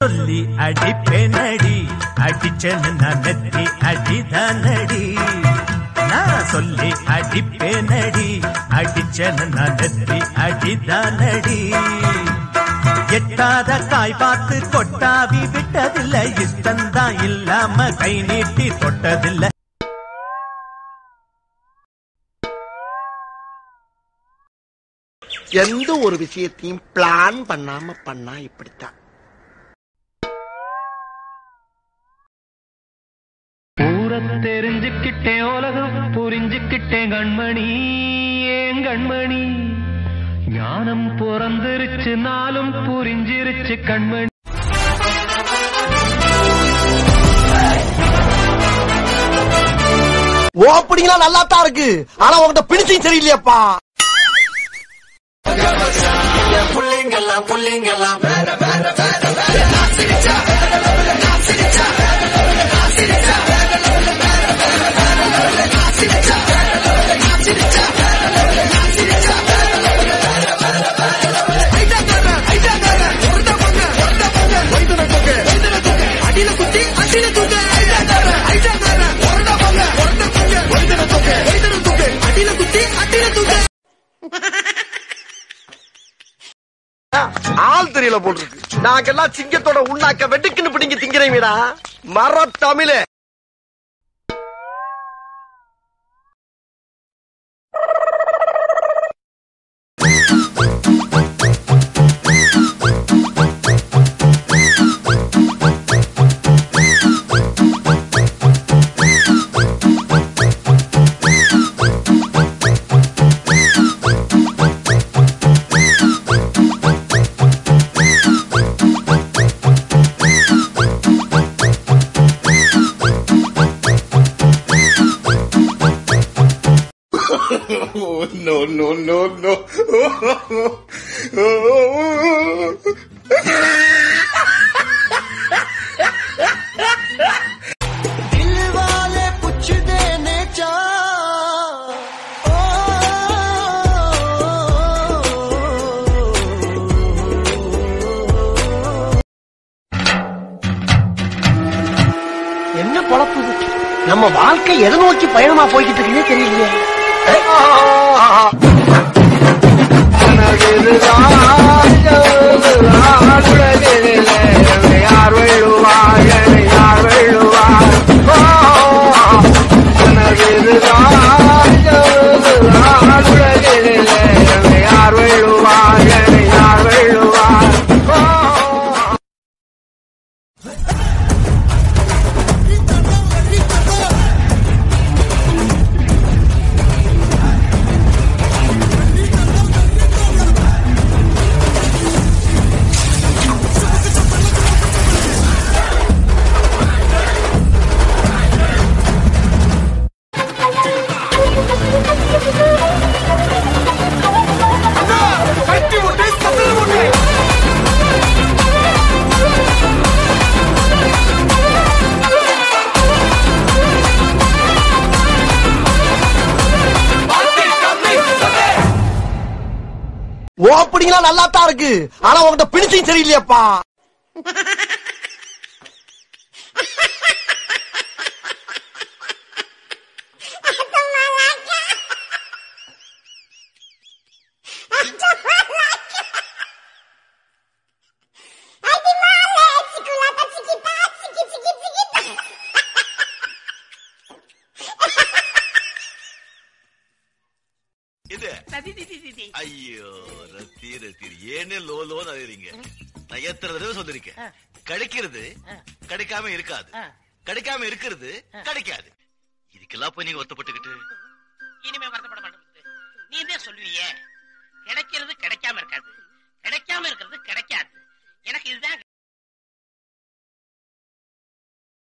சொல்லி அடிப்பேனடி அடிச்சனு நான் நெத்தி அடிதானடி நான் சொல்லி அடிப்பேனடி அடிச்சனு நான் நெத்தி அடிதானடி எட்டாத காய் பார்த்து கொட்டாவி விட்டதில்லை இஷ்டந்தான் இல்லாம கை நீட்டி தொட்டதில்லை எந்த ஒரு விஷயத்தையும் பிளான் பண்ணாம பண்ணா இப்படித்தான் ஊரை தெரிஞ்சுக்கிட்டேன் உலகம் புரிஞ்சுக்கிட்டேன் கண்மணி ஏன் கண்மணி ஞானம் பிறந்திருச்சு நாளும் புரிஞ்சிருச்சு கண்மணி ஓப்பனிங்லாம் நல்லா தான் இருக்கு ஆனா உங்ககிட்ட பிடிச்சும் சரியில்லையாப்பா ஆள் தெரியல போட்டுருக்கு நாங்கெல்லாம் சிங்கத்தோட உண்ணாக்க வெட்டுக்குன்னு பிடிங்க திங்கிறீங்கடா மர தமிழே என்ன பொழப்பு இது? நம்ம வாழ்க்கை எதை நோக்கி பயணமா போய்கிட்டு இருக்குன்னே தெரியலையே ஓப்பனிங்லாம் நல்லா தான் இருக்கு ஆனா உங்ககிட்ட பிடிச்சும் சரியில்லையாப்பா இது ஐயோ ரத்தி ரத்தி ஏன்னு லோ லோன்னு அழுறீங்க நான் எத்தனை தடவை சொல்லிருக்கேன் கிடைக்கிறது கிடைக்காம இருக்காது கிடைக்காம இருக்கிறது கிடைக்காது இதுக்கெல்லாம் போய் நீங்க ஒத்தப்பட்டுக்கிட்டு இனிமே வருத்தப்பட மாட்டேன் நீ தான் சொல்லுவியே கிடைக்கிறது கிடைக்காம இருக்காது கிடைக்காம இருக்கிறது கிடைக்காது எனக்கு இதுதான்